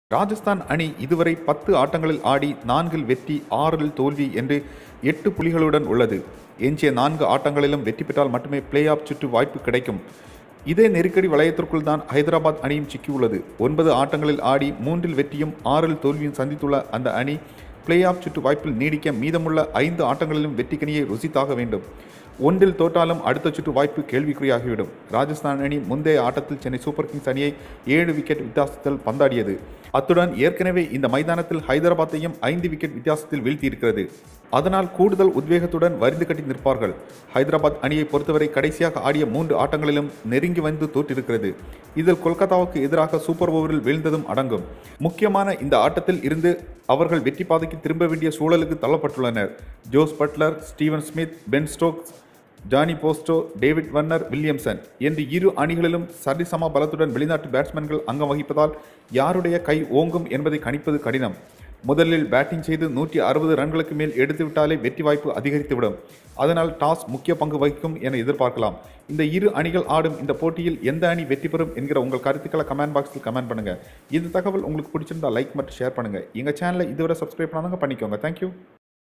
ராஜஸ்தான் அணி இதுவரை பத்து ஆட்டங்களில் ஆடி நான்கில் வெற்றி ஆறில் தோல்வி என்று எட்டு புள்ளிகளுடன் உள்ளது எஞ்சிய நான்கு ஆட்டங்களிலும் வெற்றி பெற்றால் மட்டுமே பிளே ஆஃப் சுற்று வாய்ப்பு கிடைக்கும் இதே நெருக்கடி வளையத்திற்குள் தான் ஹைதராபாத் அணியும் சிக்கியுள்ளது ஒன்பது ஆட்டங்களில் ஆடி மூன்றில் வெற்றியும் ஆறில் தோல்வியும் சந்தித்துள்ள அந்த அணி பிளே ஆஃப் சுற்று வாய்ப்பில் நீடிக்க மீதமுள்ள ஐந்து ஆட்டங்களிலும் வெற்றிக்கனியை ருசித்தாக வேண்டும் ஒன்றில் தோற்றாலும் அடுத்த சுற்று வாய்ப்பு கேள்விக்குறியாகிவிடும் ராஜஸ்தான் அணி முந்தைய ஆட்டத்தில் சென்னை சூப்பர் கிங்ஸ் அணியை ஏழு விக்கெட் வித்தியாசத்தில் பந்தாடியது அத்துடன் ஏற்கனவே இந்த மைதானத்தில் ஹைதராபாத்தையும் ஐந்து விக்கெட் வித்தியாசத்தில் வீழ்த்தியிருக்கிறது அதனால் கூடுதல் உத்வேகத்துடன் வரிந்து கட்டி நிற்பார்கள் ஹைதராபாத் அணியை பொறுத்தவரை கடைசியாக ஆடிய மூன்று ஆட்டங்களிலும் நெருங்கி வந்து தோற்றிருக்கிறது இதில் கொல்கத்தாவுக்கு எதிராக சூப்பர் ஓவரில் வீழ்ந்ததும் அடங்கும் முக்கியமான இந்த ஆட்டத்தில் இருந்து அவர்கள் வெற்றி பாதைக்கு திரும்ப வேண்டிய சூழலுக்கு தள்ளப்பட்டுள்ளனர் Jos Buttler Steven Smith Ben Stokes Jonny Bairstow David Warner Williamson என்று இரு அணிகளிலும் சரிசம பலத்துடன் வெளிநாட்டு பேட்ஸ்மேன்கள் அங்கம் வகிப்பதால் யாருடைய கை ஓங்கும் என்பதை கணிப்பது கடினம் முதலில் பேட்டிங் செய்து நூற்றி அறுபது ரன்களுக்கு மேல் எடுத்துவிட்டாலே வெற்றி வாய்ப்பு அதிகரித்துவிடும் அதனால் டாஸ் முக்கிய பங்கு வகிக்கும் என எதிர்பார்க்கலாம் இந்த இரு அணிகள் ஆடும் இந்த போட்டியில் எந்த அணி வெற்றி பெறும் என்கிற உங்கள் கருத்துக்களை கமெண்ட் பாக்ஸில் கமெண்ட் பண்ணுங்க இந்த தகவல் உங்களுக்கு பிடிச்சிருந்தா லைக் மற்றும் ஷேர் பண்ணுங்க எங்க சேனலை இதுவரை சப்ஸ்கிரைப் பண்ணாதவங்க பண்ணிக்கோங்க தேங்க்யூ